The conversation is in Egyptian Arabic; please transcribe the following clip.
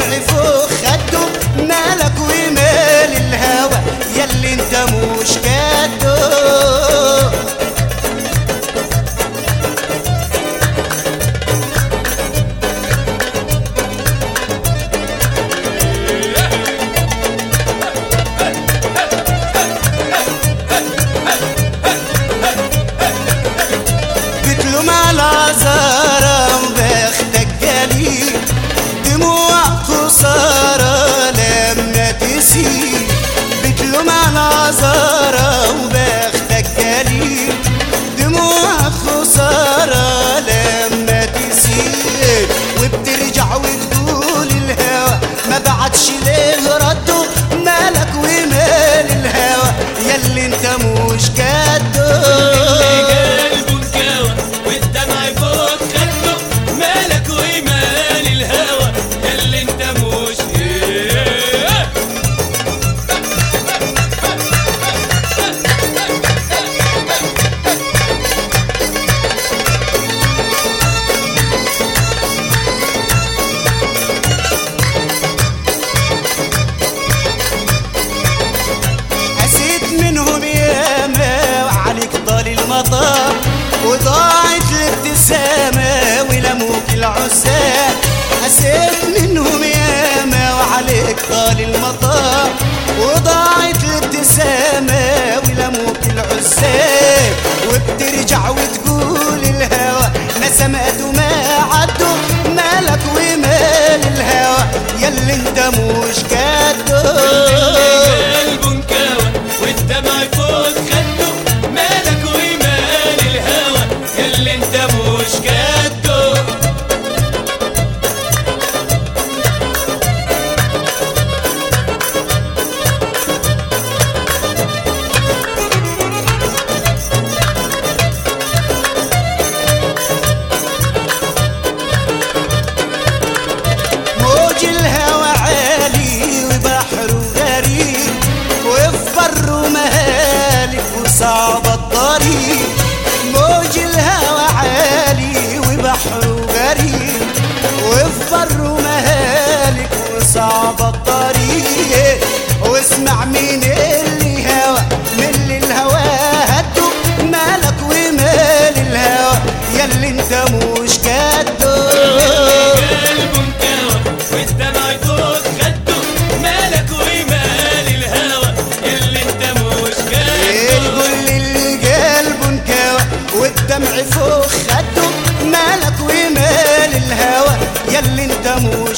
فوق خده مالك ومال الهوى ياللي انت مش كده بتلوم على زهرة بختك جليل دموع خسارة لما تسيل بتلوم على زهرة وبختك جليل دموع خسارة لما تسيل وبترجع وتقول الهوى ما بعدش ليه رده مالك ومال الهوى ياللي انت مش كده قلبه انكوى والدمع فوق خده مالك ومال الهوى ياللي انت مش إيه. قسيت منهم ياما وعليك طال المطار وضاعت الابتسامة ولموك العزاب قسيت منهم ياما وعليك طال المطار وضاعت الابتسامة ولموك العزاب وبترجع وتقول الهوى نسمات وما عدوا مالك ومال الهوى ياللي انت مش كده قلبه انكوى والدمع فوق خده مالك ومال الهوى ياللي انت مش جده موج الهوى عالي وبحره غريب وفي بره مهالك وصعب الطريق موج الهوى عالي وبحره غريب وفي بره مهالك وصعب الطريق واسمع مين اللي هوى من اللي الهوى هدو مالك ومال الهوى ياللي انت مش كده قلبه انكوى والدمع فوق خده مالك ومال الهوى ياللي انت مش جده يقول اللي قلبه انكوى والدمع فوق خده مالك ومال الهوى ياللي انت مش